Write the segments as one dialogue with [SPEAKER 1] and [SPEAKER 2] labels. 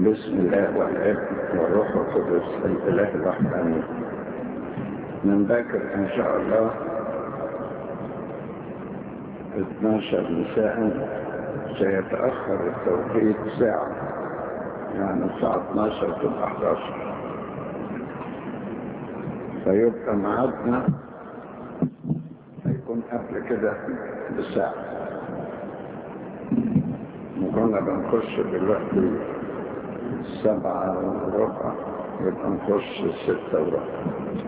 [SPEAKER 1] بسم الله والاب والروح القدس الاله الواحد امين من باكر ان شاء الله 12 مساء سيتأخر التوقيت ساعة يعني الساعة 12 تبقى 11 فيبقى ميعادنا هيكون قبل كده بساعة وكنا بنخش دلوقتي سبعة وربع يبقى نخش ستة وربع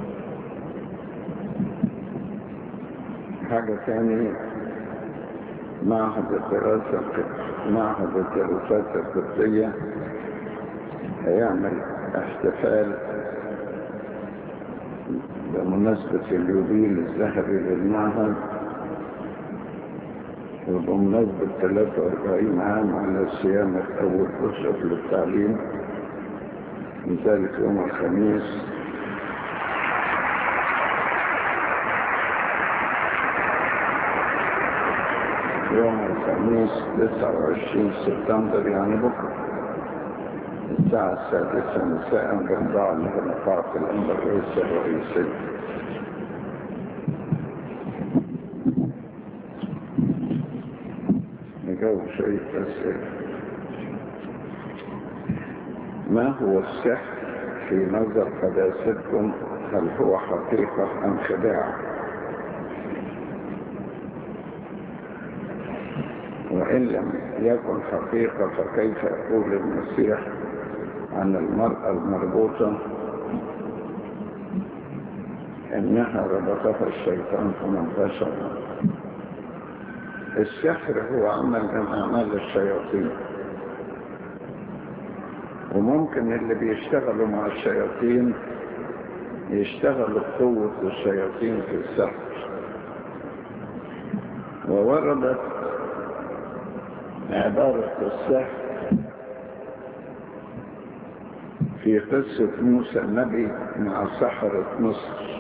[SPEAKER 1] حاجة تاني معهد الدراسة معهد الدراسات الطبية هيعمل احتفال بمناسبة اليوبيل الذهبي للمعهد وبمناسبة 43 عام على صيانة أول أسرة للتعليم لذلك يوم الخميس يوم الخميس 29 سبتمبر يعني بكرة الساعة السادسة مساء جنبها لقاعة الأمر الرئيسي الرئيسي نجاوب شوية أسئلة ما هو السحر في نظر قداستكم هل هو حقيقة أم خداع وإن لم يكن حقيقة فكيف يقول المسيح عن المرأة المربوطة إنها ربطها الشيطان فمن بشر السحر هو عمل من أعمال الشياطين وممكن اللي بيشتغلوا مع الشياطين يشتغلوا بقوة الشياطين في السحر ووردت عبارة السحر في قصة موسى النبي مع سحرة مصر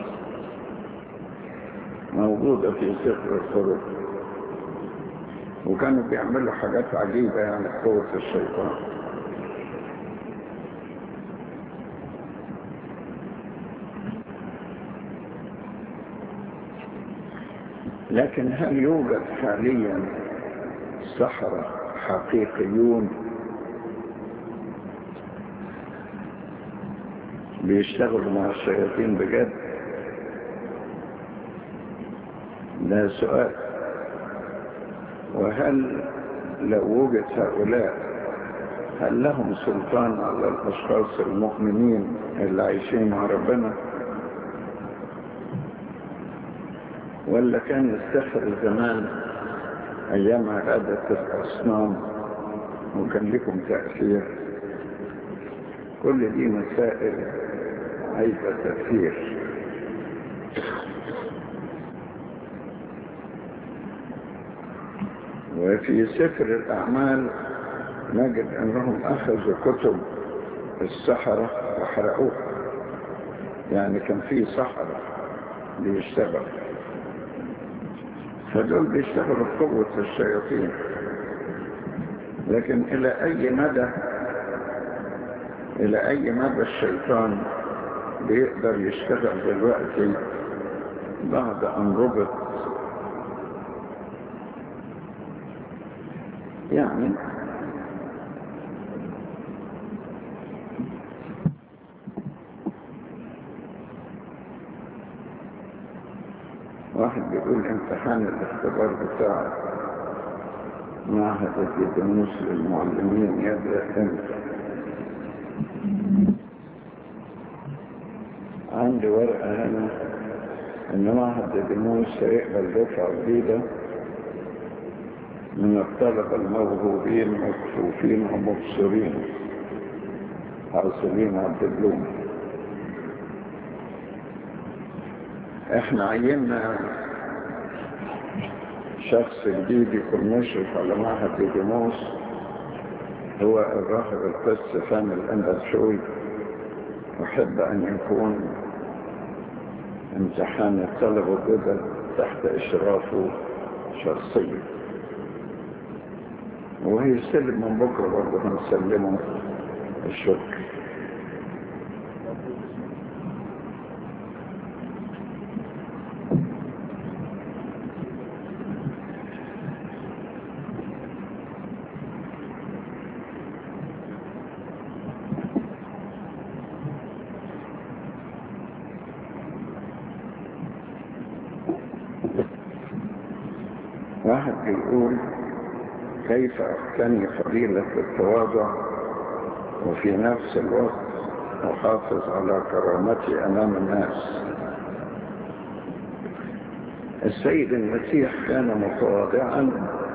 [SPEAKER 1] موجودة في سفر الخروج وكانوا بيعملوا حاجات عجيبة يعني قوة الشيطان لكن هل يوجد حاليا سحرة حقيقيون بيشتغلوا مع الشياطين بجد ده سؤال وهل لو وجد هؤلاء هل لهم سلطان على الأشخاص المؤمنين اللي عايشين مع ربنا ولا كان السحر زمان أيام عبادة الأصنام وكان لكم تأثير كل دي مسائل عايزة تفكير وفي سفر الأعمال نجد أنهم أخذوا كتب السحرة وحرقوها يعني كان في سحرة بيشتغل فدول بيشتغلوا بقوة الشياطين لكن إلى أي مدى إلى أي مدى الشيطان بيقدر يشتغل دلوقتي بعد أن ربط يعني واحد بيقول امتحان الاختبار بتاع معهد الديدنوس للمعلمين يبدأ امتى عندي ورقة هنا ان معهد الديدنوس سيقبل دفعة جديدة من الطلبة الموهوبين مكفوفين ومبصرين حاصلين على الدبلوم احنا عيننا شخص جديد يكون مشرف على معهد الجموس هو الراهب القس فهم الأندرشوي أحب أن يكون امتحان الطلبة الجدد تحت إشرافه شخصيا وهي يستلم من بكرة برضه هنسلمه الشكر واحد بيقول كيف أقتني فضيلة التواضع وفي نفس الوقت أحافظ على كرامتي أمام الناس السيد المسيح كان متواضعا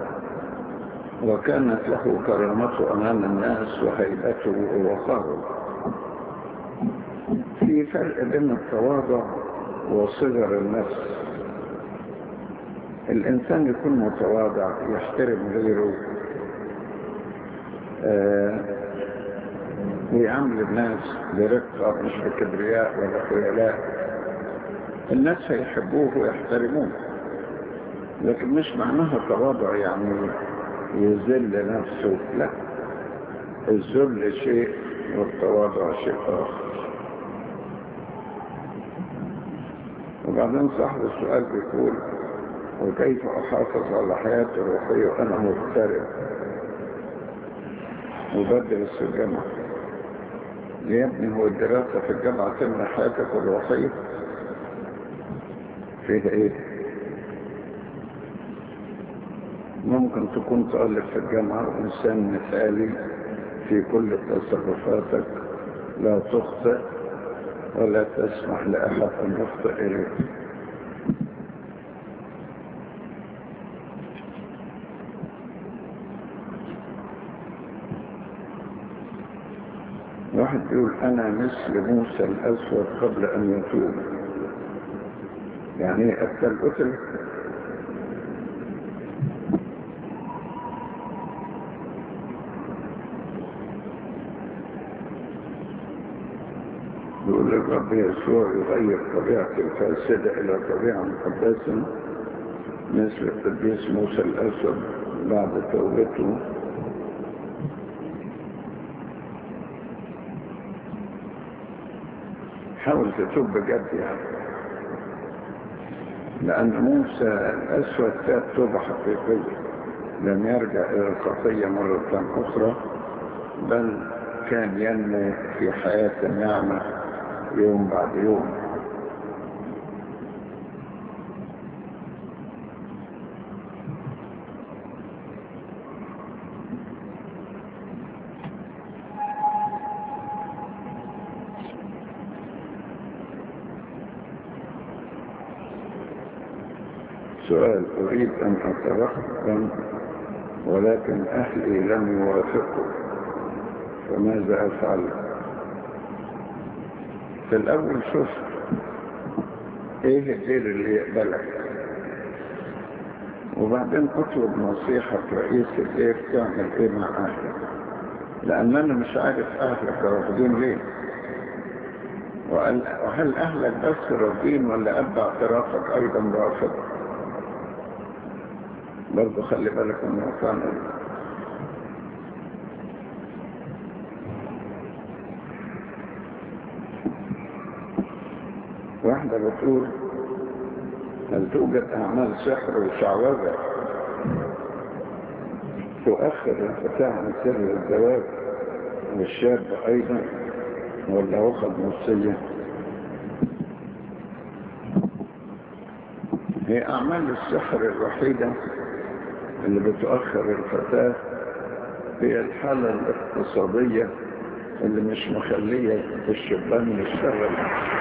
[SPEAKER 1] وكانت له كرامته أمام الناس وهيئته ووقاره في فرق بين التواضع وصغر النفس الإنسان يكون متواضع يحترم غيره آه ويعامل الناس برقة مش بكبرياء ولا خيلاء الناس هيحبوه ويحترموه لكن مش معناها تواضع يعني يذل نفسه لا الذل شيء والتواضع شيء آخر وبعدين صاحب السؤال بيقول وكيف أحافظ على حياتي الروحية وأنا مغترب وبدرس في الجامعة يا ابني هو الدراسة في الجامعة تمنع حياتك الروحية فيها ايه ممكن تكون طالب في الجامعة وإنسان مثالي في كل تصرفاتك لا تخطئ ولا تسمح لأحد أن يخطئ إليك واحد يقول أنا مثل موسى الأسود قبل أن يتوب يعني أكل قتل يقول الرب يسوع يغير طبيعة الفاسدة إلى طبيعة مقدسة مثل القديس موسى الأسود بعد توبته حاول تتوب بجد يعني لأن موسى الأسود كانت توبة حقيقية لم يرجع إلى الخطية مرة أخرى بل كان ينمو في حياة النعمة يوم بعد يوم سؤال أريد أن أترقم ولكن أهلي لم يوافقوا فماذا أفعل في الأول شوف إيه الدير اللي يقبلك وبعدين أطلب نصيحة رئيس الدير تعمل إيه مع أهلك لأن أنا مش عارف أهلك رافضين ليه وهل أهلك بس راضين ولا أب اعترافك أيضا رافض برضه خلي بالك من المكان واحدة بتقول هل توجد أعمال سحر وشعوذة تؤخر الفتاة عن سر الزواج والشاب أيضا ولا وخد نصية هي أعمال السحر الوحيدة اللي بتؤخر الفتاة هي الحالة الاقتصادية اللي مش مخلية الشبان يشتغل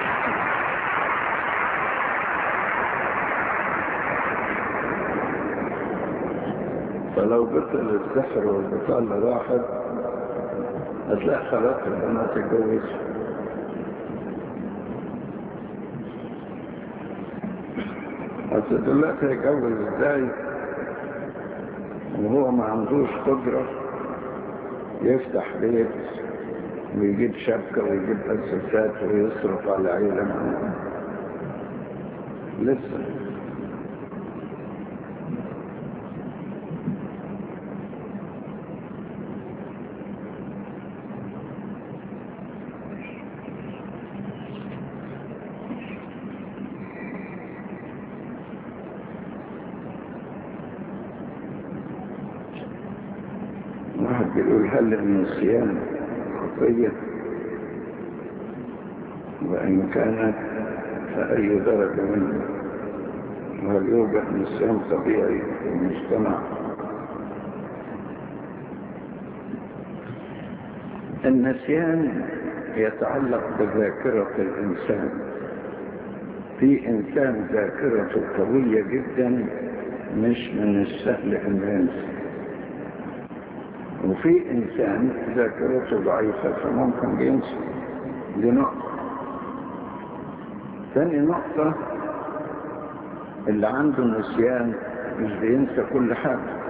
[SPEAKER 1] فلو بطل السحر والبطالة راحت هتلاقي خلاص البنات اتجوزوا بس دلوقتي هيتجوز ازاي وهو ما عندوش قدرة يفتح بيت ويجيب شبكة ويجيب أساسات ويصرف على عيلة معه لسه واحد بيقول هل النسيان خطية وإن كانت فأي درجة منه وهل يوجد نسيان طبيعي في المجتمع النسيان يتعلق بذاكرة الإنسان في إنسان ذاكرته قوية جدا مش من السهل أن ينسى وفي إنسان ذاكرته ضعيفة فممكن ينسى دي نقطة ثاني نقطة اللي عنده نسيان مش بينسى كل حاجة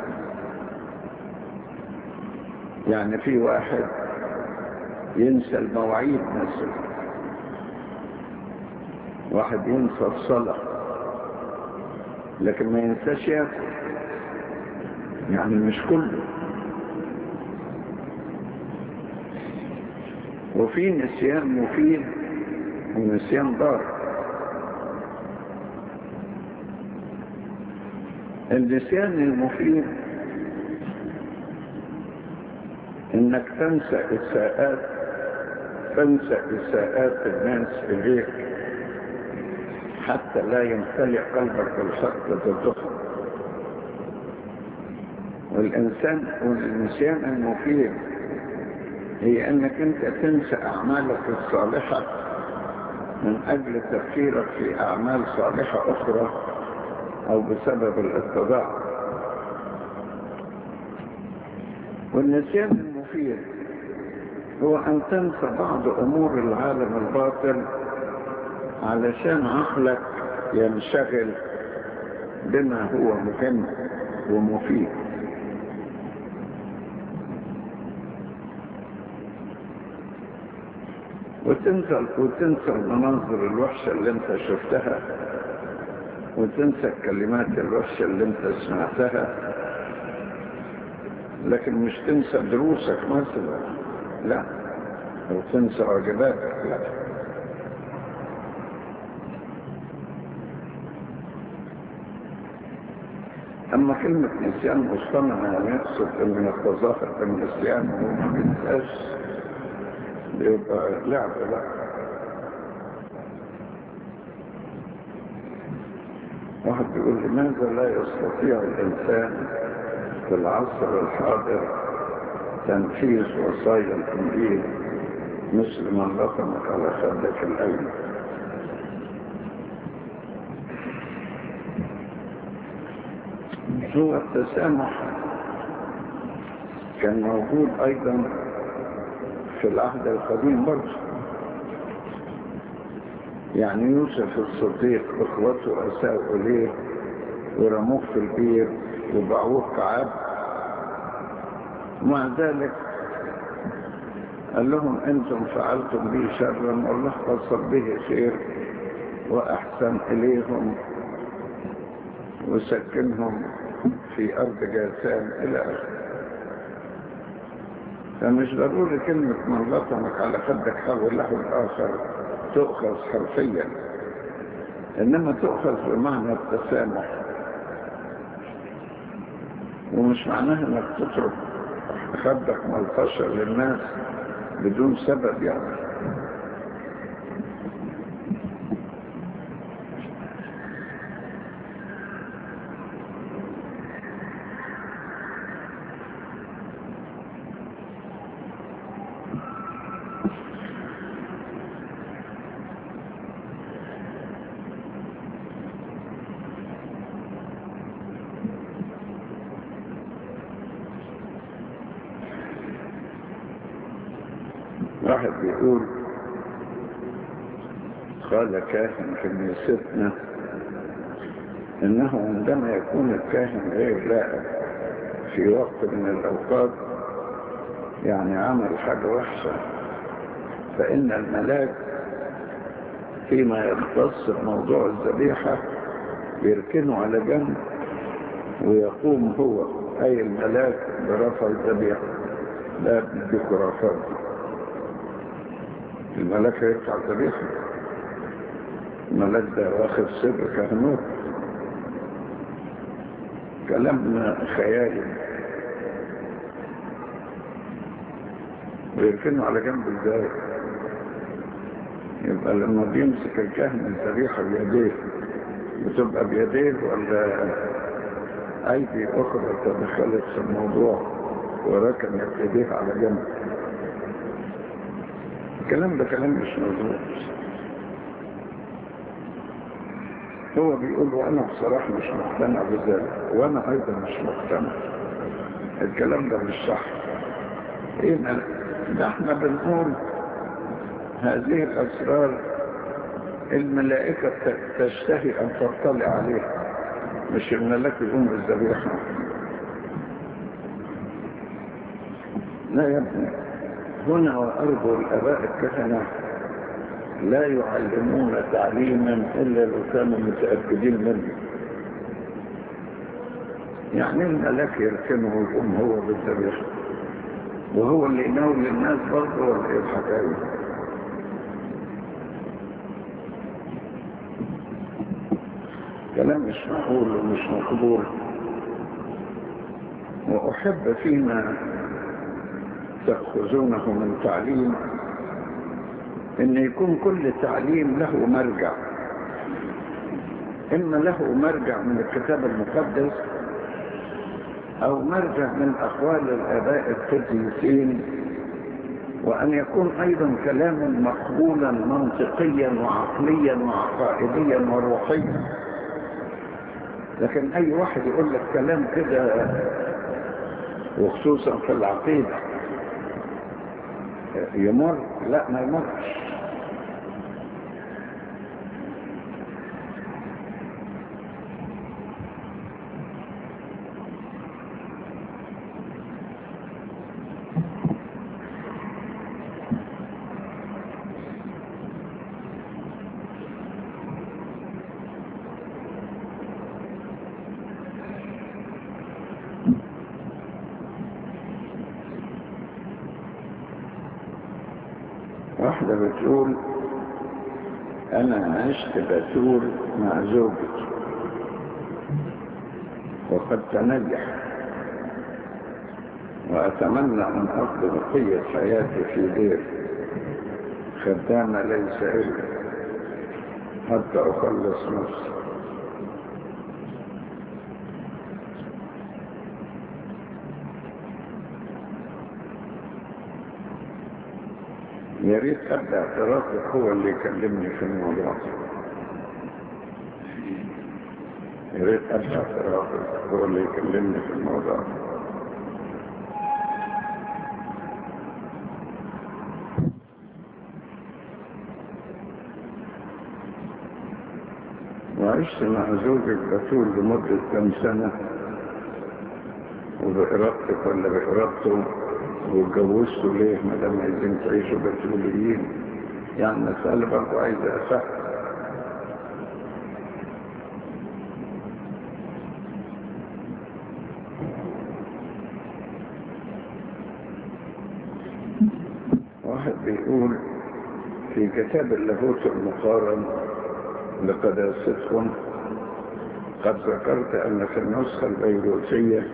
[SPEAKER 1] يعني في واحد ينسى المواعيد مثلا واحد ينسى الصلاة لكن ما ينساش ياكل يعني مش كله وفي نسيان مفيد ونسيان ضار النسيان المفيد انك تنسى اساءات تنسى اساءات الناس اليك حتى لا يمتلئ قلبك بالحق ضدهم والإنسان والنسيان المفيد هي أنك أنت تنسى أعمالك الصالحة من أجل تفكيرك في أعمال صالحة أخرى أو بسبب الاتضاع والنسيان المفيد هو أن تنسى بعض أمور العالم الباطل علشان عقلك ينشغل بما هو مهم ومفيد وتنسى وتنسى المناظر الوحشة اللي انت شفتها وتنسى الكلمات الوحشة اللي انت سمعتها لكن مش تنسى دروسك مثلا لا او تنسى واجباتك لا أما كلمة نسيان مصطنع يعني يقصد أن يتظاهر بالنسيان وما بينساش بيبقى لعب لا واحد بيقول لماذا لا يستطيع الإنسان في العصر الحاضر تنفيذ وصايا الإنجيل مثل من لطمك على خدك الأيمن هو التسامح كان موجود أيضا في العهد القديم برضه يعني يوسف الصديق اخوته اساءوا اليه ورموه في البير وباعوه كعب ومع ذلك قال لهم انتم فعلتم بي شرا والله قصد به خير واحسن اليهم وسكنهم في ارض جاسان الى اخره فمش ضروري كلمة من لطمك على خدك حول له الآخر تؤخذ حرفيا إنما تؤخذ بمعنى التسامح ومش معناها انك تترك خدك ملطشة للناس بدون سبب يعني واحد بيقول قال كاهن في كنيستنا انه عندما يكون الكاهن غير لائق في وقت من الاوقات يعني عمل حاجة وحشة فان الملاك فيما يختص بموضوع الذبيحة يركنه على جنب ويقوم هو اي الملاك برفع الذبيحة لا بخرافات الملاك هيرفع الذبيحة الملاك ده واخد سر كهنوت كلام خيالي ويركنه على جنب ازاي يبقى لما بيمسك الكهن الذبيحة بيديه بتبقى بيديه ولا أيدي أخرى تدخلت في الموضوع وركنت يديه على جنب الكلام ده كلام مش مظبوط هو بيقول وانا بصراحة مش مقتنع بذلك وانا ايضا مش مقتنع الكلام ده مش صح ايه ده احنا بنقول هذه الاسرار الملائكة تشتهي ان تطلع عليها مش الملاك يقوم بالذبيحة لا يا ابني هنا وارجو الاباء الكهنه لا يعلمون تعليما إلا لو كانوا متأكدين منه يعني الملاك يركنه ويقوم هو بالذبيحة وهو اللي يناول الناس برضه ولا ايه الحكاية كلام مش معقول ومش مقبول وأحب فيما تأخذونه من تعليم ان يكون كل تعليم له مرجع اما له مرجع من الكتاب المقدس او مرجع من اقوال الاباء القديسين وان يكون ايضا كلاما مقبولا منطقيا وعقليا وعقائديا وروحيا لكن اي واحد يقول لك كلام كده وخصوصا في العقيده يمر لا ما يمرش واحدة بتقول أنا عشت بتول مع زوجتي وقد تنجح وأتمنى أن أقضي بقية حياتي في دير خدامة ليس إلا حتى أخلص نفسي يا ريت ابدا اعترافك هو اللي يكلمني في الموضوع يا ريت ابدا اعترافك هو اللي يكلمني في الموضوع وعشت مع زوجك بتول لمدة كم سنة وبإرادتك ولا بإرادته واتجوزتوا ليه ما دام عايزين تعيشوا بتوليين يعني مسألة برضه عايزة أصح واحد بيقول في كتاب اللاهوت المقارن لقداستكم قد ذكرت أن في النسخة البيروتية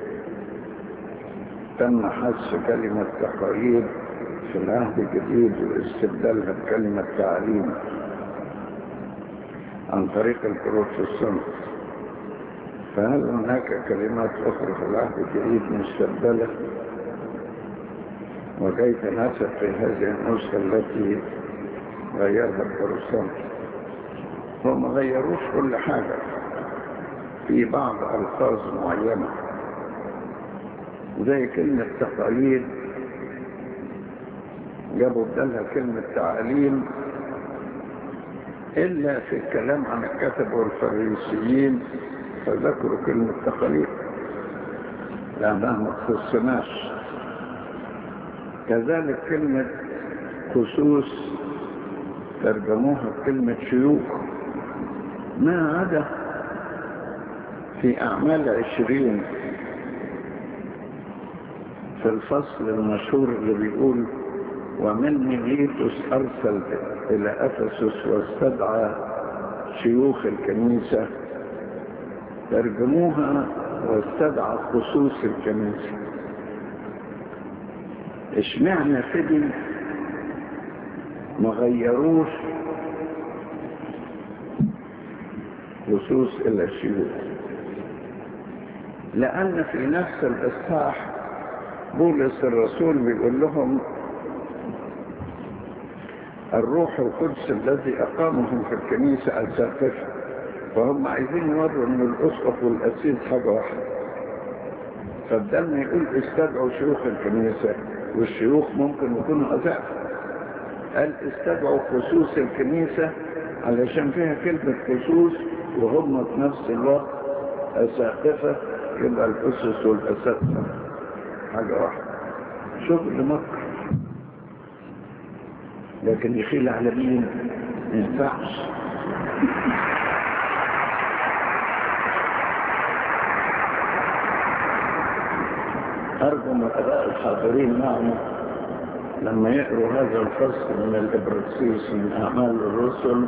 [SPEAKER 1] تم حذف كلمة تقاليد في العهد الجديد واستبدالها بكلمة تعليم عن طريق البروتستانت فهل هناك كلمات أخرى في العهد الجديد مستبدلة وكيف نسب في هذه النسخة التي غيرها البروتستانت هم ما غيروش كل حاجة في بعض ألفاظ معينة زي كلمة تقاليد جابوا بدلها كلمة تعليم إلا في الكلام عن الكتب والفريسيين فذكروا كلمة تقاليد لأنها ما تخصناش كذلك كلمة خصوص ترجموها بكلمة شيوخ ما عدا في أعمال عشرين في الفصل المشهور اللي بيقول ومن ميليتوس أرسل إلى أفسس واستدعى شيوخ الكنيسة ترجموها واستدعى خصوص الكنيسة اشمعنى كده ما غيروش خصوص الى الشيوخ لان في نفس الاصحاح بولس الرسول بيقول لهم الروح القدس الذي اقامهم في الكنيسه الساقفه فهم عايزين يوروا ان الاسقف والاسيس حاجه واحده فبدل ما يقول استدعوا شيوخ الكنيسه والشيوخ ممكن يكونوا اساقفه قال استدعوا خصوص الكنيسه علشان فيها كلمه خصوص وهم في نفس الوقت اساقفه يبقى الاسس والاساتذه حاجه واحده شغل مكر لكن يخيل على مين ما ينفعش أرجو من أداء الحاضرين معنا لما يقروا هذا الفصل من الإبرسيس من أعمال الرسل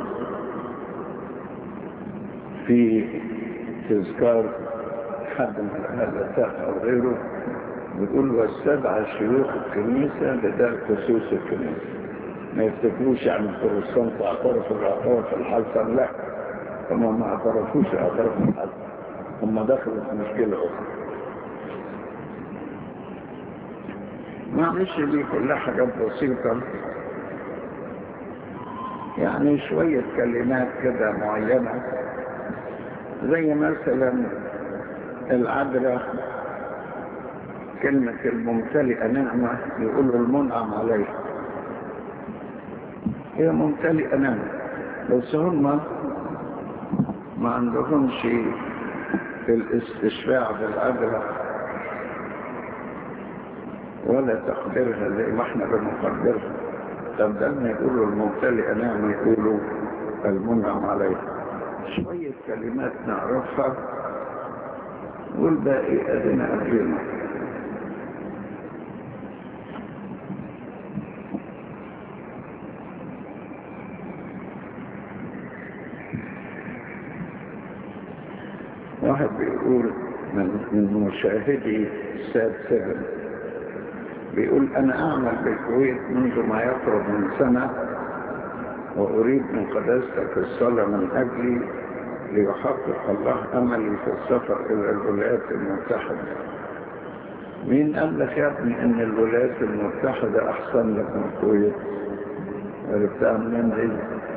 [SPEAKER 1] في تذكار حد من الهدفاء أو غيره بيقول واستدعى شيوخ الكنيسة لدار خصوص الكنيسة ما يفتكروش عن البروتستانت اعترفوا باعتراف الحسن لا هم ما اعترفوش اعتراف الحسن هم دخلوا في مشكلة أخرى معلش دي كلها حاجات بسيطة يعني شوية كلمات كده معينة زي مثلا العذراء كلمة الممتلئة نعمة يقولوا المنعم عليها هي ممتلئة نعمة بس هم ما عندهمش الاستشفاع بالعذراء ولا تقديرها زي ما احنا بنقدرها طب ده ما يقولوا الممتلئة نعمة يقولوا المنعم عليها شوية كلمات نعرفها والباقي أدنى أدرينا واحد بيقول من, من مشاهدي ساد سيفن بيقول أنا أعمل بالكويت منذ ما يقرب من سنة وأريد من قداستك الصلاة من أجلي ليحقق الله أملي في السفر إلى الولايات المتحدة مين قال لك يا ابني إن الولايات المتحدة أحسن لك من الكويت عرفتها منين دي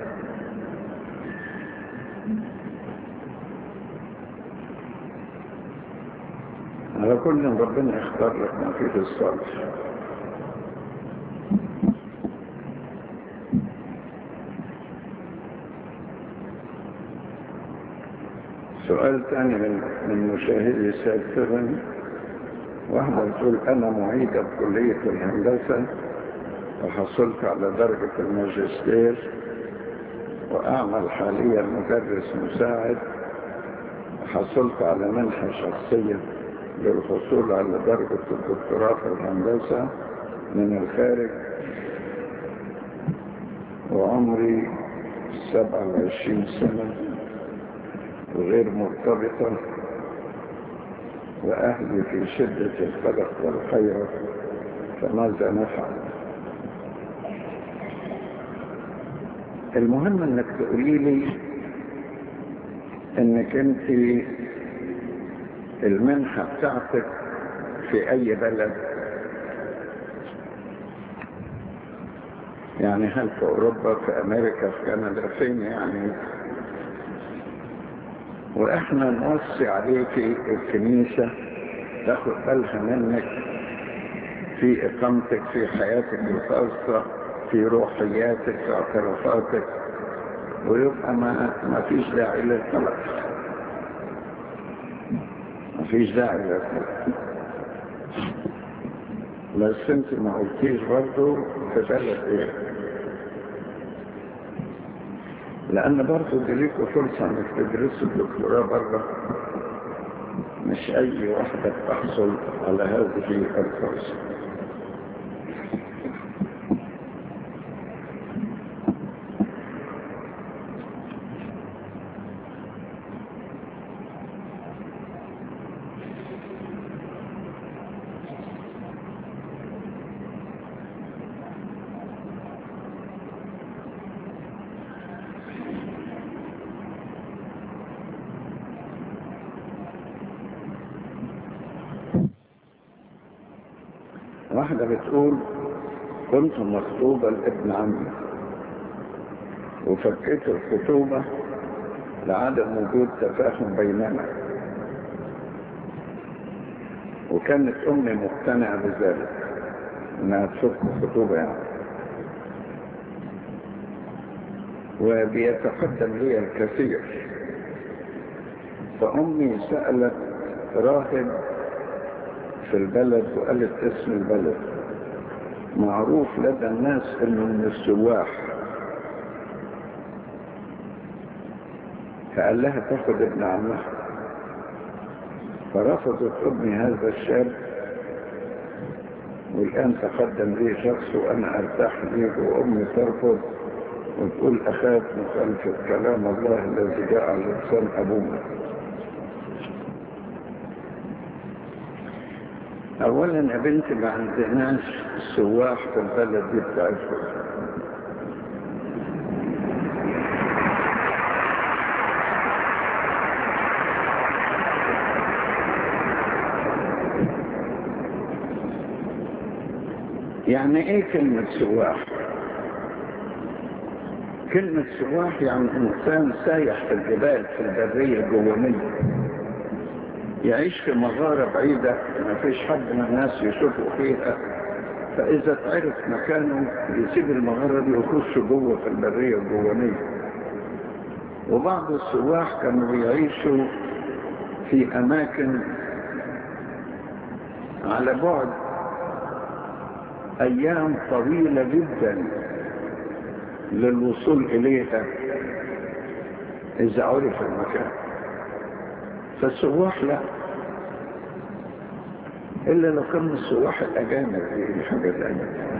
[SPEAKER 1] على كل ربنا يختار لك ما فيه الصالح سؤال ثاني من من مشاهدي سابقا واحدة بتقول أنا معيدة بكلية الهندسة وحصلت على درجة الماجستير وأعمل حاليا مدرس مساعد وحصلت على منحة شخصية للحصول على درجة الدكتوراه في الهندسة من الخارج وعمري 27 سنة وغير مرتبطة وأهلي في شدة القلق والحيرة فماذا نفعل المهم انك تقولي لي انك انت المنحة بتاعتك في اي بلد يعني هل في اوروبا في امريكا في كندا فين يعني واحنا نوصي عليك الكنيسة تاخد بالها منك في اقامتك في حياتك الخاصة في روحياتك في اعترافاتك ويبقى ما, ما فيش داعي للقلق ما فيش داعي للقلق بس انت ما قلتيش برضه في بلد ايه لان برضه دي ليكوا فرصة انك تدرسوا الدكتوراه بره مش اي واحدة تحصل على هذه الفرصة واحدة بتقول كنت مخطوبة لابن عمي وفكيت الخطوبة لعدم وجود تفاهم بيننا وكانت أمي مقتنعة بذلك إنها تفك الخطوبة يعني وبيتقدم لي الكثير فأمي سألت راهب في البلد وقالت اسم البلد معروف لدى الناس انه من السواح فقال لها تاخد ابن عمها فرفضت امي هذا الشاب والان تقدم لي شخص وانا ارتاح ليه وامي ترفض وتقول اخاف مخالفه كلام الله الذي جاء على لسان ابونا اولا يا بنتي ما عندناش سواح في البلد دي بتاعتكم يعني ايه كلمة سواح كلمة سواح يعني انسان سايح في الجبال في البرية الجوانية يعيش في مغارة بعيدة ما فيش حد من الناس يشوفوا فيها فإذا تعرف مكانه يسيب المغارة دي ويخش جوه في البرية الجوانية وبعض السواح كانوا بيعيشوا في أماكن على بعد أيام طويلة جدا للوصول إليها إذا عرف المكان فالسواح لا إلا لو كان السواح الأجانب دي حاجة تانية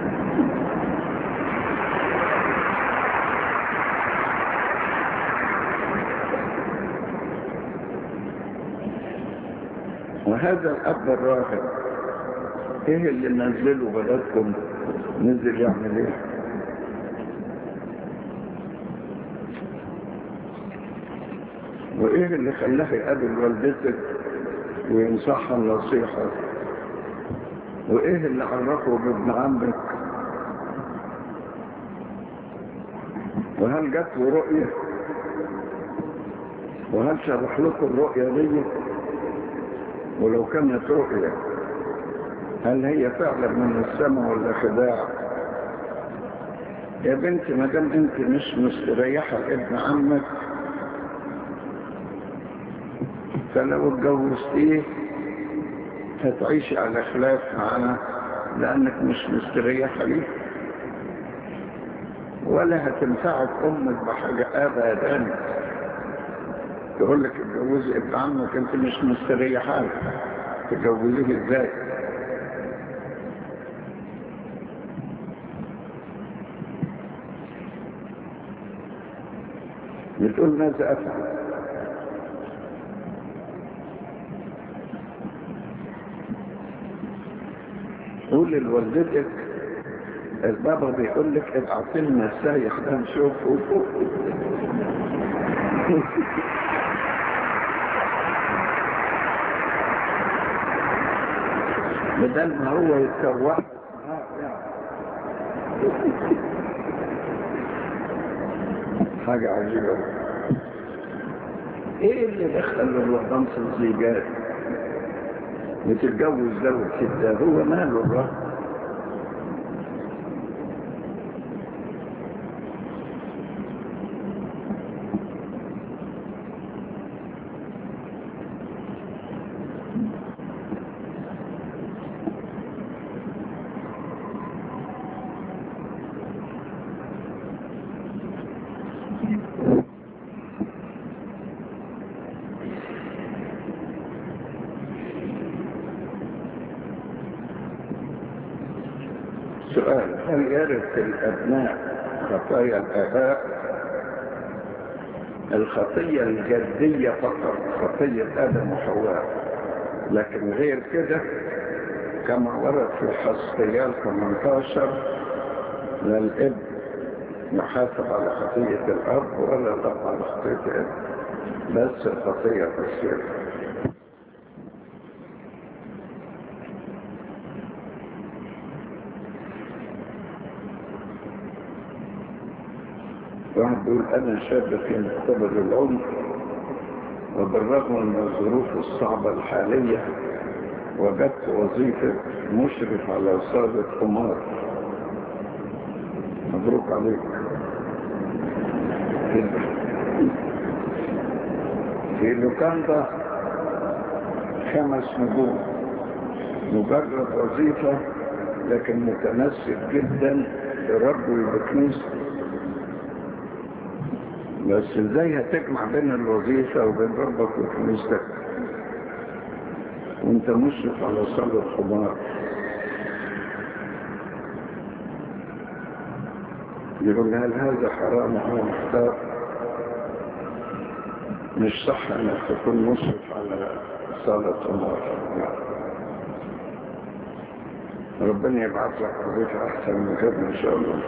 [SPEAKER 1] وهذا الأب الراهب إيه اللي نزله بلدكم نزل يعمل إيه وإيه اللي خلاه يقابل والدتك وينصحها النصيحة وإيه اللي عرفه بابن عمك وهل جات له رؤية وهل شرح لكم الرؤية دي ولو كانت رؤية هل هي فعلا من السماء ولا خداع يا بنتي ما دام انت مش مستريحة لابن عمك فلو اتجوزتيه هتعيشي على خلاف معاه لانك مش مستريحة ليه ولا هتنفعك امك بحاجة ابدا تقول لك اتجوزي ابن عمك انت مش مستريحة له تجوزيه ازاي بتقول ماذا افعل قول لوالدتك البابا بيقول لك ابعت لنا السايح ده نشوفه بدل ما هو يتكوح حاجة عجيبة ايه اللي دخل الرقم في الزيجات وتتجوز ده وكده هو ماله الرقم سؤال هل يرث الأبناء خطايا الآباء الخطية الجدية فقط خطية آدم وحواء لكن غير كده كما ورد في حسقيال 18 لا الابن يحاسب على خطية الأب ولا الأب على خطية الابن بس الخطية تصير واحد بيقول أنا شاب في مقتبل العمر وبالرغم من الظروف الصعبة الحالية وجدت وظيفة مشرف على صالة قمار مبروك عليك في لوكاندا خمس نجوم مجرد وظيفة لكن متمسك جدا بربه وبكنيسته بس ازاي هتجمع بين الوظيفة وبين ربك وكنيستك وانت مشرف على صلاة خمار يقول هل هذا حرام وهو محتار مش صح انك تكون مشرف على صلاة خمار ربنا يبعث لك وظيفة احسن من كده ان شاء الله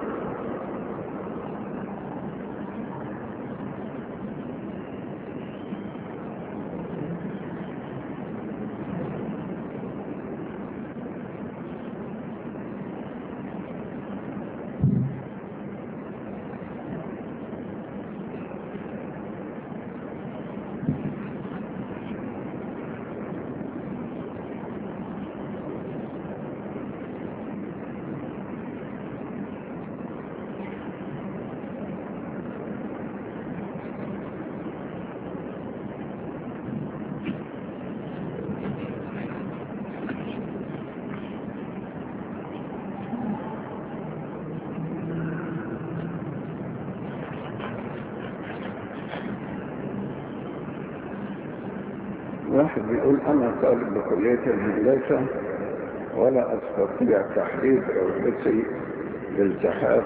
[SPEAKER 1] واحد بيقول أنا طالب بكلية الهندسة ولا أستطيع تحديد رغبتي بالتحاق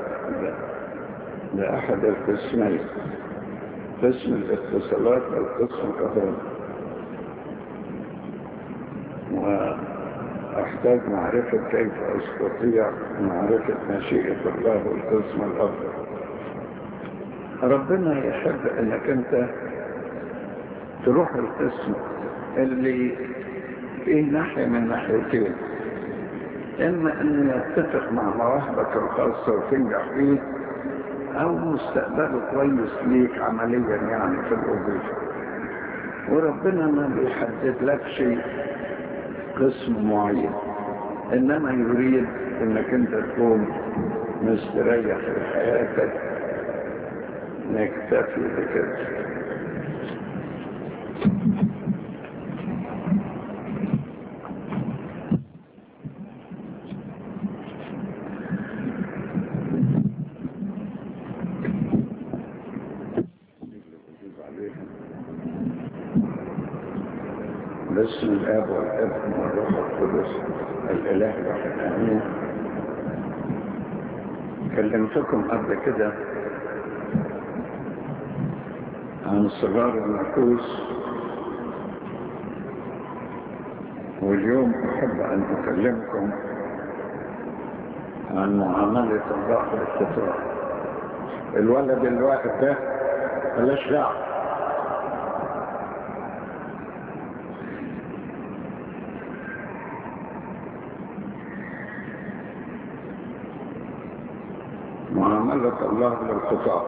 [SPEAKER 1] لأحد القسمين قسم الاتصالات أو قسم الكهرباء وأحتاج معرفة كيف أستطيع معرفة مشيئة الله والقسم الأفضل ربنا يحب أنك أنت تروح القسم اللي فيه ناحية من ناحيتين إما أن يتفق مع مواهبك الخاصة وتنجح فيه أو مستقبله كويس ليك عمليا يعني في الوظيفة وربنا ما بيحدد لك شيء قسم معين إنما يريد إنك أنت تكون مستريح في حياتك نكتفي بكده باسم الاب والابن والروح القدس الاله الواحد امين كلمتكم قبل كده عن صغار النفوس واليوم احب ان اكلمكم عن معامله الله للستار الولد الواحد ده ملاش دعوه معاملة الله للخطاة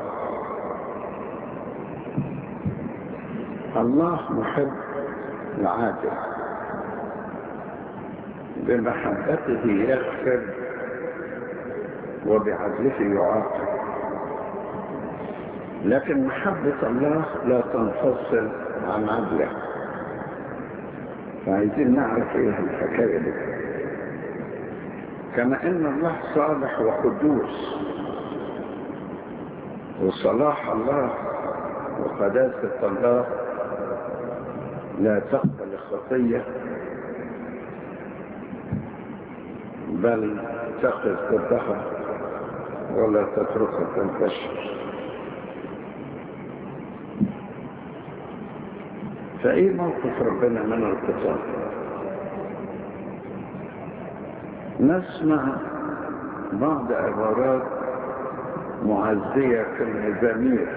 [SPEAKER 1] الله محب العادل بمحبته يغفر وبعدله يعاقب لكن محبة الله لا تنفصل عن عدله فعايزين نعرف ايه الحكاية دي كما ان الله صالح وقدوس وصلاح الله وقداسة الله لا تقبل الخطية بل تقف ضدها ولا تتركها تنتشر فأي موقف ربنا من القتال نسمع بعض عبارات معزية في المزامير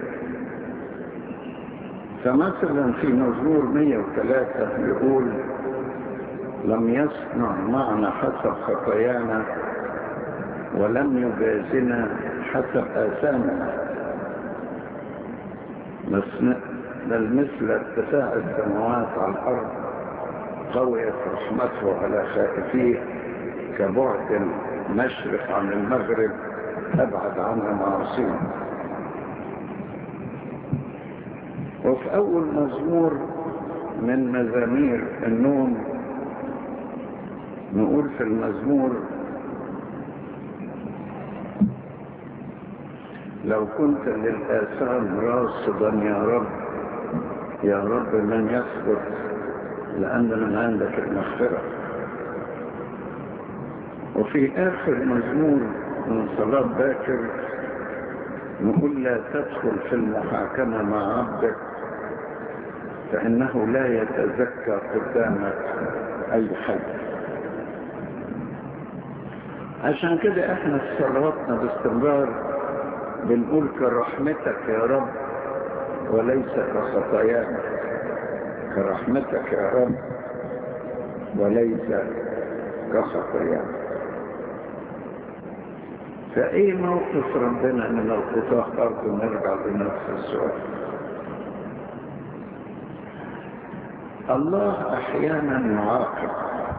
[SPEAKER 1] فمثلا في مزمور 103 يقول لم يصنع معنا حسب خطايانا ولم يجازنا حسب آثامنا بل مثل ارتفاع السماوات على الأرض قويت رحمته على خائفيه كبعد المشرق عن المغرب أبعد عن المعاصين وفي أول مزمور من مزامير النوم نقول في المزمور لو كنت للآثام راصدا يا رب يا رب من يصبر لأن من عندك المغفرة وفي آخر مزمور من صلاة باكر نقول لا تدخل في المحاكمة مع عبدك فإنه لا يتزكى قدامك أي حد عشان كده احنا في صلواتنا باستمرار بنقول كرحمتك يا رب وليس كخطايانا كرحمتك يا رب وليس كخطايانا فايه موقف ربنا من الخطاه برضه نرجع لنفس السؤال الله احيانا يعاقب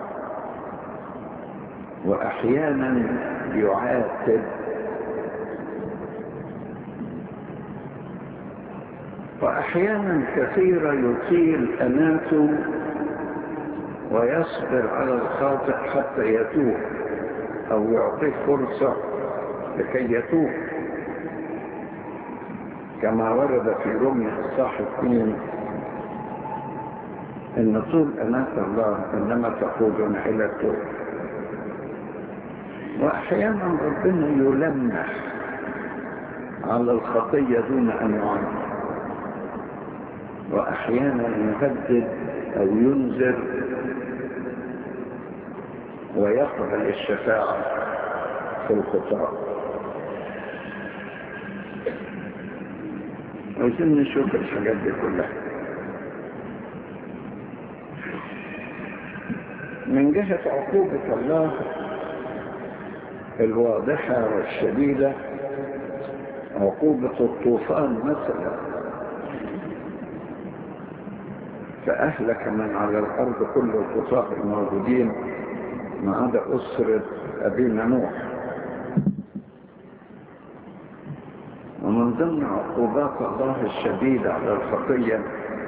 [SPEAKER 1] واحيانا يعاتب واحيانا كثيرة يطيل اناته ويصبر على الخاطئ حتى يتوب او يعطيه فرصة لكي يتوب كما ورد في رمي الصاحب اثنين ان طول اناة الله انما تقودون الى التوب واحيانا ربنا يلمح على الخطية دون ان يعلم واحيانا يهدد او ينذر ويقبل الشفاعة في الخطاب عايزين نشوف الحاجات دي كلها من جهة عقوبة الله الواضحة والشديدة عقوبة الطوفان مثلا فأهلك من على الأرض كل الخطاة الموجودين ما عدا أسرة أبينا نوح ومن ضمن عقوبات الله الشديدة على الخطية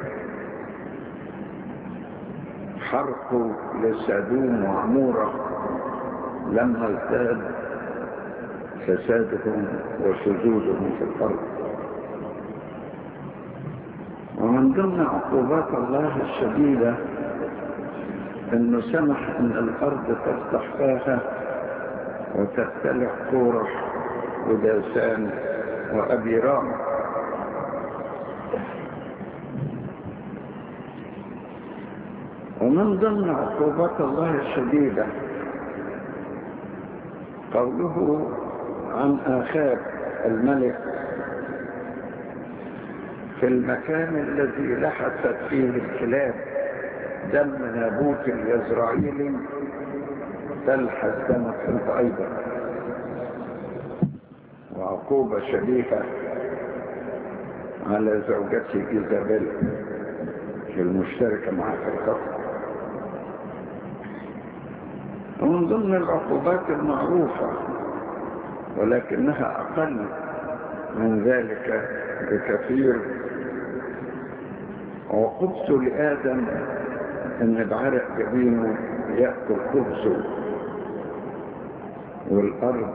[SPEAKER 1] حرق لسادوم وعمورة لما ازداد فسادهم وشذوذهم في الأرض ومن ضمن عقوبات الله الشديدة انه سمح ان الارض تفتح فاها وتبتلع قورح وداسان وابيرام ومن ضمن عقوبات الله الشديدة قوله عن آخاب الملك في المكان الذي لحست فيه الكلاب دم نابوت اليزرعيلي تلحس دمك انت ايضا وعقوبة شبيهة على زوجته إيزابيل المشتركة معها في الخطر ومن ضمن العقوبات المعروفة ولكنها أقل من ذلك بكثير وقبت لآدم ان بعرق جبينه يأكل خبزه والأرض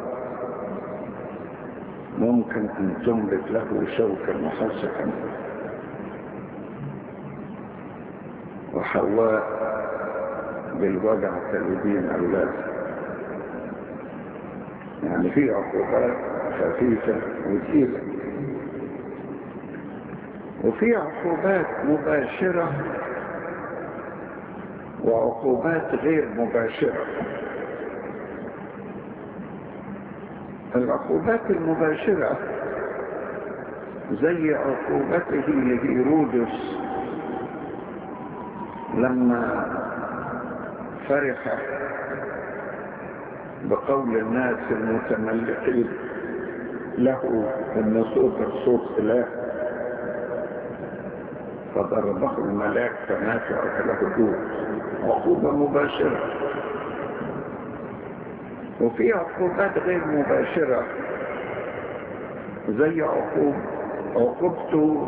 [SPEAKER 1] ممكن أن تنبت له شوكا محسكا وحواء بالوجع تلدين أولاد يعني في عقوبات خفيفة وثقيلة وفي عقوبات مباشرة وعقوبات غير مباشرة العقوبات المباشرة زي عقوبته لهيرودس لما فرح بقول الناس المتملقين له ان صوت صوت اله فضربه الملاك فمات وأكله دور عقوبة مباشرة وفي عقوبات غير مباشرة زي عقوب عقوبته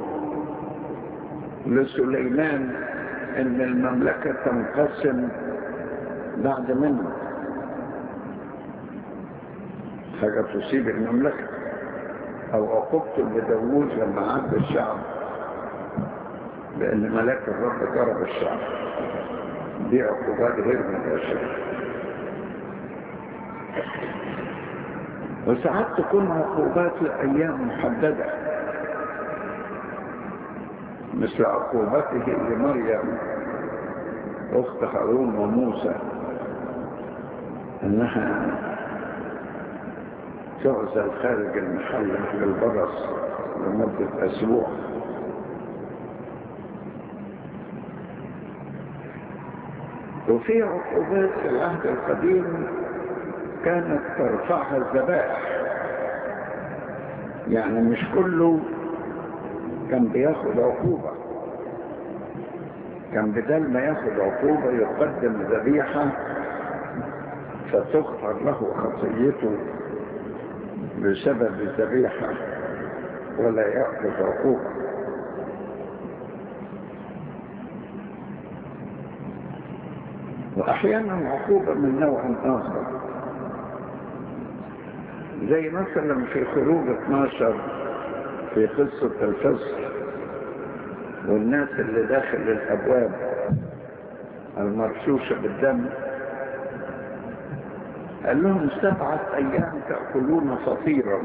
[SPEAKER 1] لسليمان ان المملكة تنقسم بعد منه حاجة تصيب المملكة او عقوبته لداوود لما عاد الشعب لان ملاك الرب ضرب الشعب دي عقوبات غير مباشرة وساعات تكون عقوبات لأيام محددة مثل عقوبته لمريم أخت هارون وموسى أنها تعزل خارج المحل للبرص لمدة أسبوع وفي عقوبات في العهد القديم كانت ترفعها الذبائح يعني مش كله كان بياخد عقوبة كان بدل ما ياخد عقوبة يقدم ذبيحة فتغفر له خطيته بسبب الذبيحة ولا يأخذ عقوبة وأحيانا عقوبة من نوع آخر زي مثلا في خروج 12 في قصة الفصل والناس اللي داخل الأبواب المرشوشة بالدم قال لهم سبعة أيام تأكلون فطيرا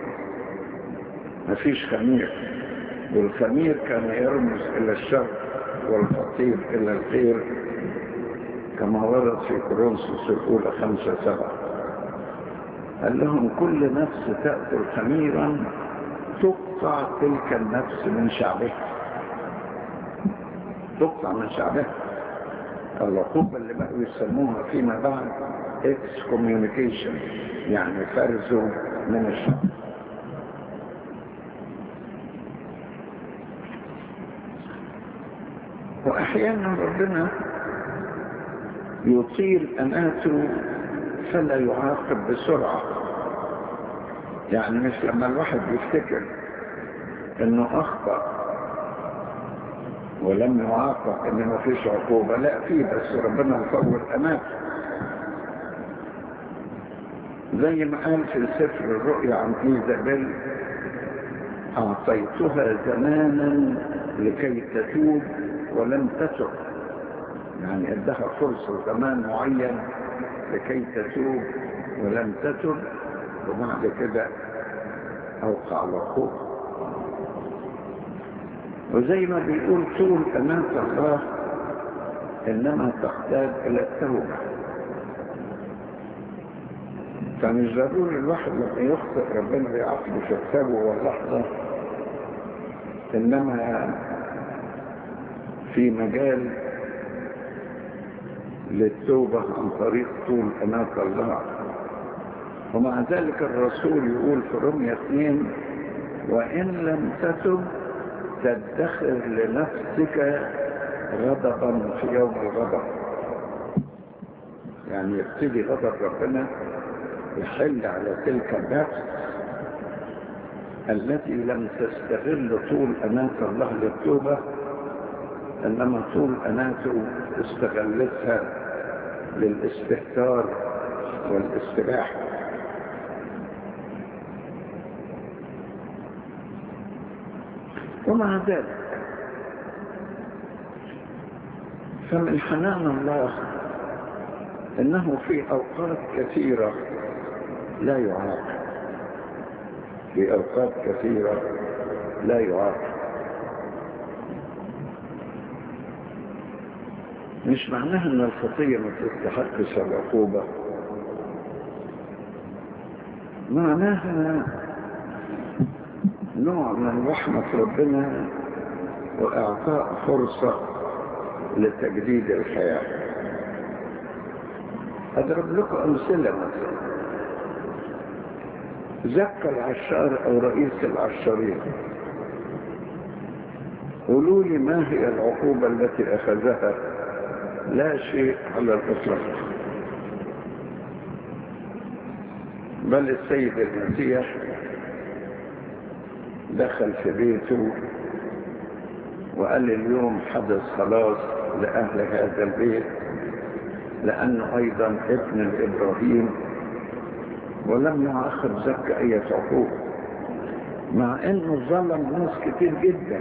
[SPEAKER 1] مفيش خمير والخمير كان يرمز إلى الشر والفطير إلى الخير كما ورد في كورنثوس الأولى خمسة سبعة قال لهم كل نفس تأكل خميرا تقطع تلك النفس من شعبها تقطع من شعبها العقوبة اللي بقوا يسموها فيما بعد اكس كوميونيكيشن يعني فرزه من الشعب واحيانا ربنا يطيل اناته فلا يعاقب بسرعة يعني مش لما الواحد يفتكر انه اخطأ ولم يعاقب ان ما فيش عقوبة لا في بس ربنا يطول اماته زي ما قال في سفر الرؤيا عن ايزابيل اعطيتها زمانا لكي تتوب ولم تتب يعني ادها فرصة زمان معين لكي تتوب ولم تتب وبعد كده اوقع العقوبة وزي ما بيقول طول أمانة الله إنما تحتاج إلى التوبة فمش ضروري الواحد لما يخطئ ربنا بيعاقبه في التوبة واللحظة إنما في مجال للتوبة عن طريق طول أمانة الله ومع ذلك الرسول يقول في رمية اثنين وإن لم تتب تدخر لنفسك غضبا في يوم الغضب يعني يبتدي غضب ربنا يحل على تلك النفس التي لم تستغل طول أناة الله للتوبة إنما طول أناته استغلتها للاستهتار والاستباحة ومع ذلك فمن حنان الله انه في اوقات كثيرة لا يعاقب في اوقات كثيرة لا يعاقب مش معناها ان الخطية ما تستحقش العقوبة معناها نوع من رحمة ربنا وإعطاء فرصة لتجديد الحياة أضرب لكم أمثلة مثلا زكى العشار أو رئيس العشارين قولوا لي ما هي العقوبة التي أخذها لا شيء على الإطلاق بل السيد المسيح دخل في بيته وقال اليوم حدث خلاص لأهل هذا البيت لأنه أيضا ابن الإبراهيم ولم يؤخر زكى أي عقوبة مع أنه ظلم ناس كتير جدا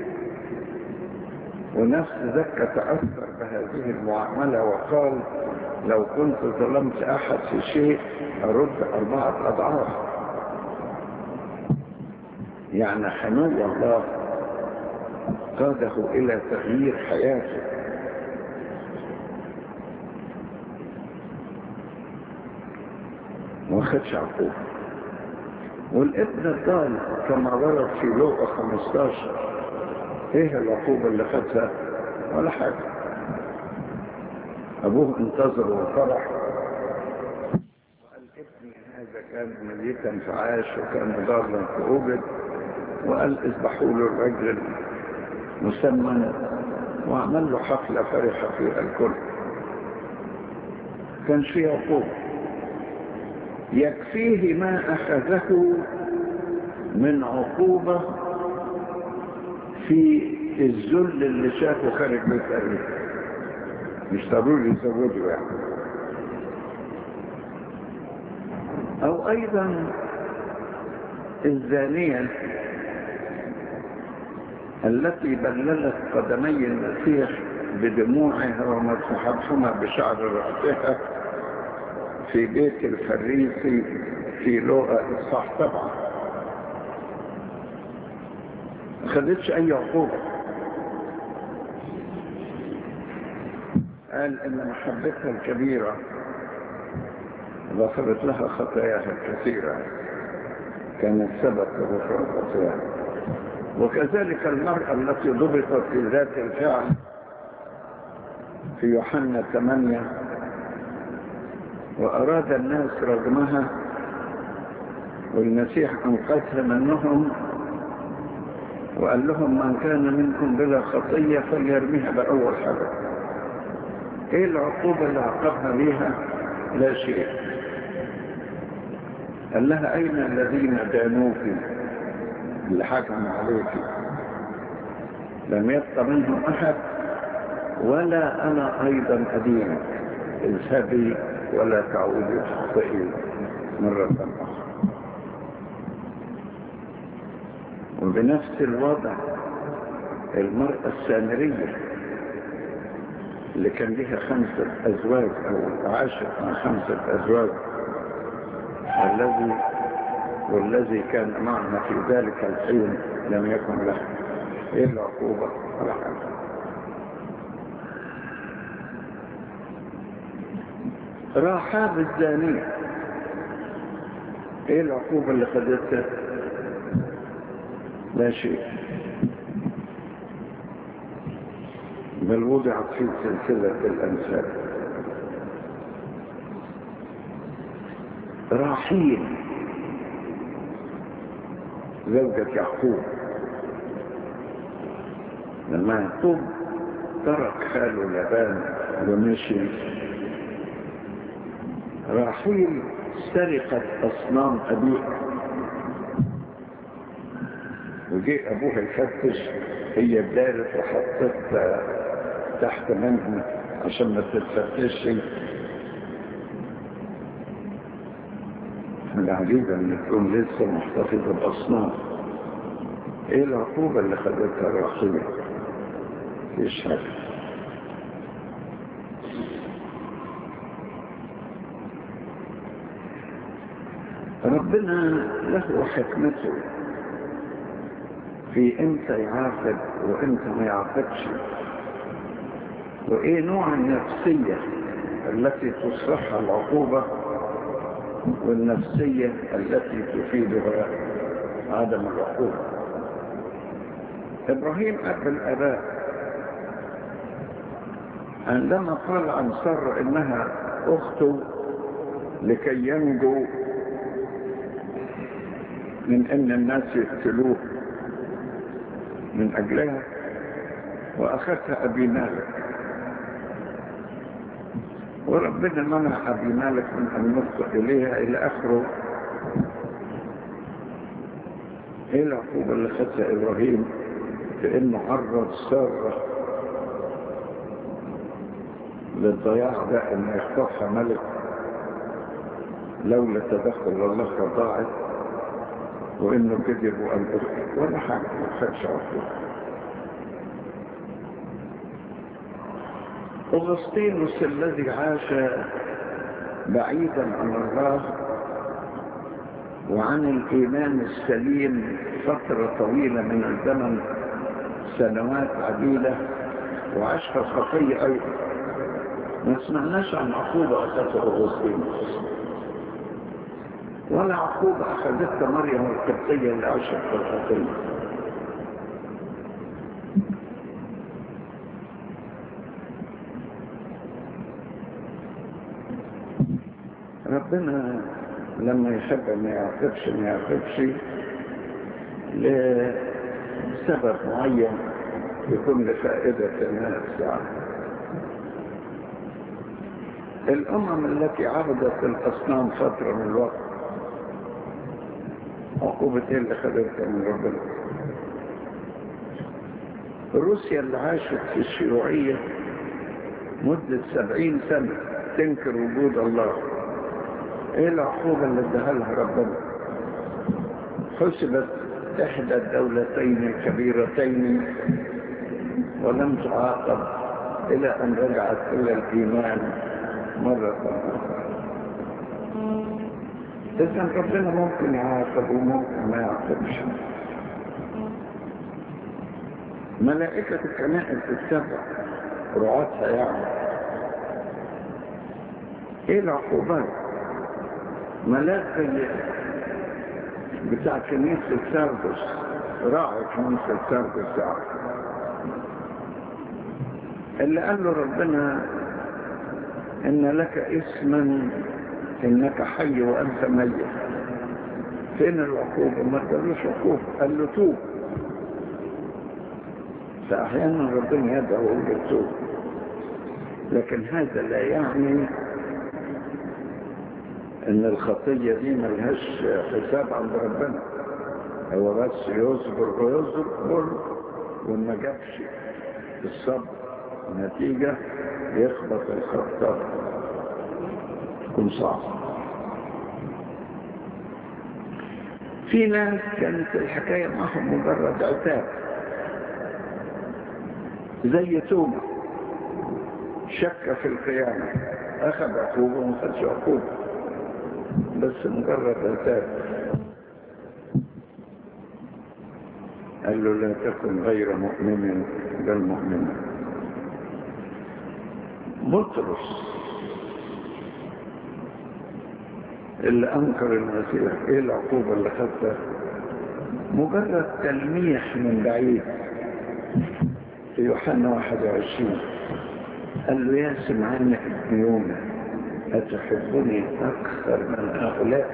[SPEAKER 1] ونفس زكى تأثر بهذه المعاملة وقال لو كنت ظلمت أحد في شيء أرد أربعة أضعاف يعني حنو الله قاده إلى تغيير حياته ما خدش عقوبة والابن الضال كما ورد في لوقا 15 ايه العقوبة اللي خدها ولا حاجة ابوه انتظر وفرح وقال ابني هذا كان ميتا فعاش وكان ضالا فأوجد وقال اذبحوا له الرجل مسمى وعمل له حفلة فرح فيها الكل كان في عقوبة يكفيه ما أخذه من عقوبة في الذل اللي شافه خارج بيت أبيه مش ضروري يزوجه يعني أو أيضا الزانية التي بللت قدمي المسيح بدموعها ومسحتهما بشعر رأسها في بيت الفريسي في لغة إصحاح سبعة ما خدتش أي عقوبة قال إن محبتها الكبيرة غفرت لها خطاياها الكثيرة كانت سبب في غفران خطاياها وكذلك المرأة التي ضبطت في ذات الفعل في يوحنا 8 وأراد الناس رجمها والمسيح أنقذها منهم وقال لهم من كان منكم بلا خطية فليرميها بأول حاجة ايه العقوبة اللي عقبها بيها لا شيء قال لها اين الذين دانوك اللي حكم عليك لم يبق منهم احد ولا انا ايضا ادينك اذهبي ولا تعودي تخطئي مرة اخرى وبنفس الوضع المرأة السامرية اللي كان لها خمسة أزواج أو عاشت مع خمسة أزواج والذي والذي كان معنا في ذلك الحين لم يكن له إيه العقوبة ولا حاجة راحاب الزانية ايه العقوبة اللي خدتها لا شيء بل وضعت في سلسلة الأمثال راحيل زوجة يعقوب لما يعقوب ترك خاله لبان ومشي راحيل سرقت أصنام أبيها وجاء أبوها يفتش هي بدارت وحطت تحت منها عشان ما تتفتش العجيبة ان تكون لسه محتفظة بأصنام ايه العقوبة اللي خدتها الرحية فيش حاجة ربنا له حكمته في امتى يعاقب وامتى ما يعاقبش وايه نوع النفسية التي تصلحها العقوبة والنفسية التي تفيدها عدم العقوبة ابراهيم اب الاباء عندما قال عن سر انها اخته لكي ينجو من ان الناس يقتلوه من اجلها وأخذها أبي مالك وربنا منع أبي مالك من أن يفضل إليها إلى آخره إيه العقوبة اللي خدها إبراهيم لأنه عرض سارة للضياع ده أن يخطفها ملك لولا تدخل الله ضاعت وإنه كذب وأن أخذ ولا حاجة ما خدش عقوبة أغسطينوس الذي عاش بعيدا عن الله وعن الإيمان السليم فترة طويلة من الزمن سنوات عديدة وعاش في الخطية أيضا ما سمعناش عن عقوبة أخذتها أغسطينوس ولا عقوبة أخذتها مريم القبطية اللي عاشت في الخطية ربنا لما يحب ما يعاقبش ما يعاقبش لسبب معين يكون لفائدة الناس يعني الأمم التي عبدت الأصنام فترة من الوقت عقوبة ايه اللي خدتها من ربنا روسيا اللي عاشت في الشيوعية مدة سبعين سنة تنكر وجود الله ايه العقوبة اللي اداها لها ربنا حسبت احدى الدولتين الكبيرتين ولم تعاقب الى ان رجعت الى الايمان مرة اخرى اذا ربنا ممكن يعاقب وممكن ما يعاقبش ملائكة الكنائس السبع رعاتها يعني ايه العقوبات ملاك بتاع كنيسة ساردس راعي كنيسة ساردس يعني. اللي قال له ربنا ان لك اسما انك حي وانت ميت فين العقوبة ما قالوش عقوبة قال له توب فاحيانا ربنا يدعو بالتوب لكن هذا لا يعني ان الخطية دي ملهاش حساب عند ربنا هو بس يصبر ويصبر وما جابش الصبر نتيجة يخبط الخطة تكون صعب في ناس كانت الحكاية معهم مجرد عتاب زي توما شك في القيامة أخذ عقوبة وما خدش عقوبة بس مجرد عتاب قال له لا تكن غير مؤمن بل مؤمنا بطرس اللي أنكر المسيح إيه العقوبة اللي خدتها مجرد تلميح من بعيد في يوحنا 21 قال له يا سمعان ابن يونا أتحبني أكثر من هؤلاء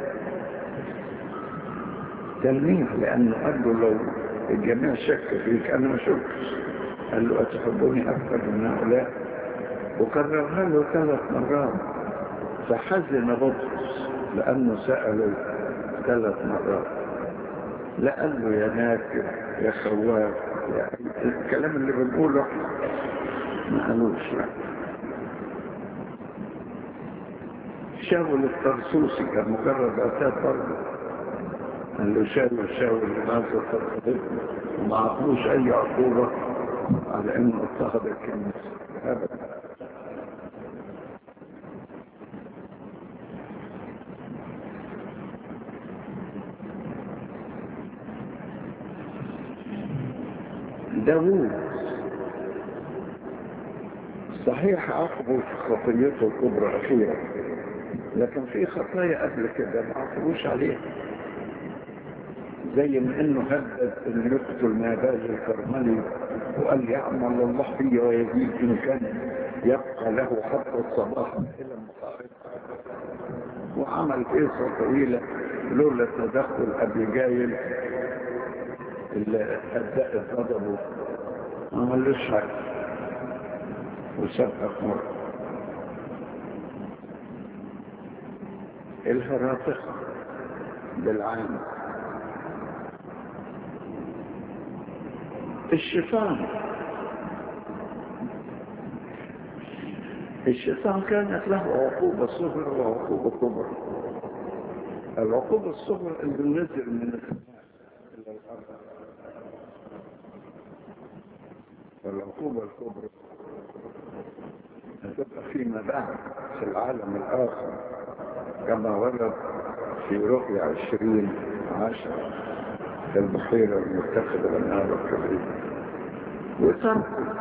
[SPEAKER 1] تلميح لأنه قال له لو الجميع شك فيك أنا ما شكش قال له أتحبني أكثر من هؤلاء وكررها له ثلاث مرات فحزن بطرس لأنه سأله ثلاث مرات لا قال له يا ناكر يا خواف يا الكلام اللي بنقوله ما قالوش لا شاول الطرسوسي كان مجرد عتاب برضه قال له شاول شاول لماذا تضطهدني وما عطلوش اي عقوبه على انه اضطهد الكنيسه ابدا داوود صحيح عاقبه في خطيته الكبرى أخيرا لكن في خطايا قبل كده ما عاقبوش عليها زي ما انه هدد ان يقتل نابال الكرملي وقال يعمل الله فيه ويزيد ان كان يبقى له حتى الصباح الى المصائب وعمل قصه طويله لولا تدخل ابي جايل اللي هدأت غضبه ما عملوش حاجة وسابها في مرة الهرافقة بالعام الشيطان الشيطان كانت له عقوبة صغرى وعقوبة كبرى العقوبة الصغرى اللي نزل من السماء إلى الأرض والعقوبة الكبرى هتبقى فيما بعد في العالم الآخر كما ورد في رؤيا عشرين عشر في البحيرة المتخذة بالنار الكبريت وتركوا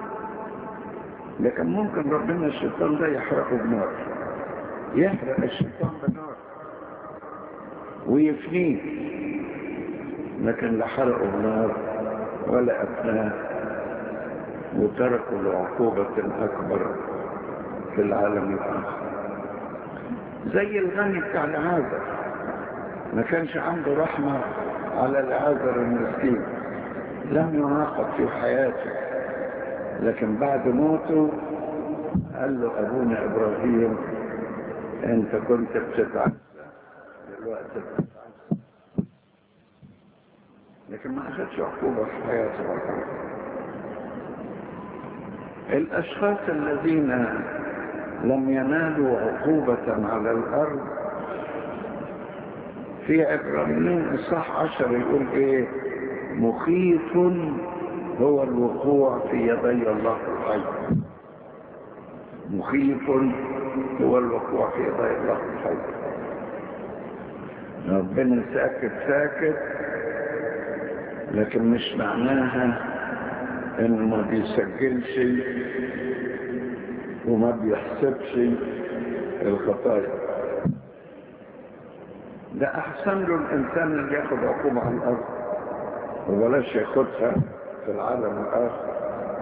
[SPEAKER 1] لكن ممكن ربنا الشيطان ده يحرقه بنار يحرق الشيطان بنار ويفنيه لكن لا حرقه بنار ولا أفناه وتركوا لعقوبة أكبر في العالم الآخر زي الغني بتاع العازر ما كانش عنده رحمة على العازر المسكين لم يعاقب في حياته لكن بعد موته قال له أبونا إبراهيم أنت كنت بتتعب دلوقتي بتتعب لكن ما أخذش عقوبة في حياته والله الأشخاص الذين لم ينالوا عقوبة على الأرض في عبرانيين الصح عشر يقول إيه مخيف هو الوقوع في يدي الله الحي مخيف هو الوقوع في يدي الله الحي ربنا ساكت ساكت لكن مش معناها انه ما بيسجلش وما بيحسبش الخطايا ده احسن له الانسان اللي ياخد عقوبة على الارض وبلاش ياخدها في العالم الاخر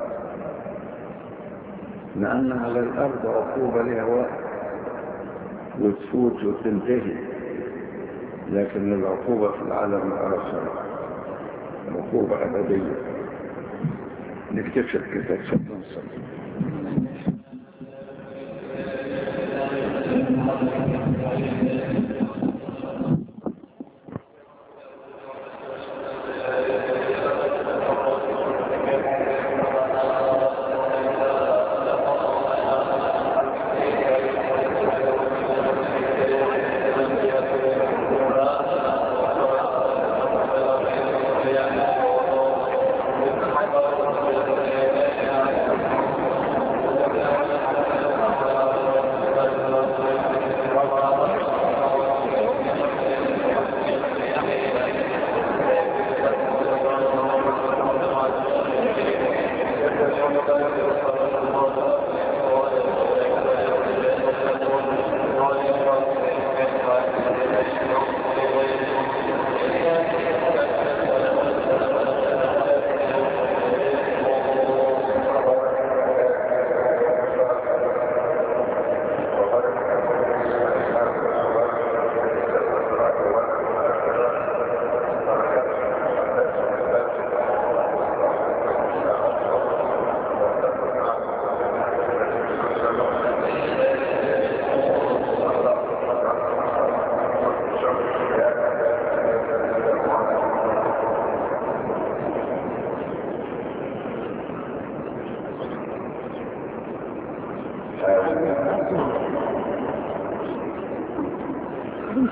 [SPEAKER 1] لان على الارض عقوبة لها وقت وتفوت وتنتهي لكن العقوبة في العالم الاخر عقوبة ابدية نكتشف كده نصلي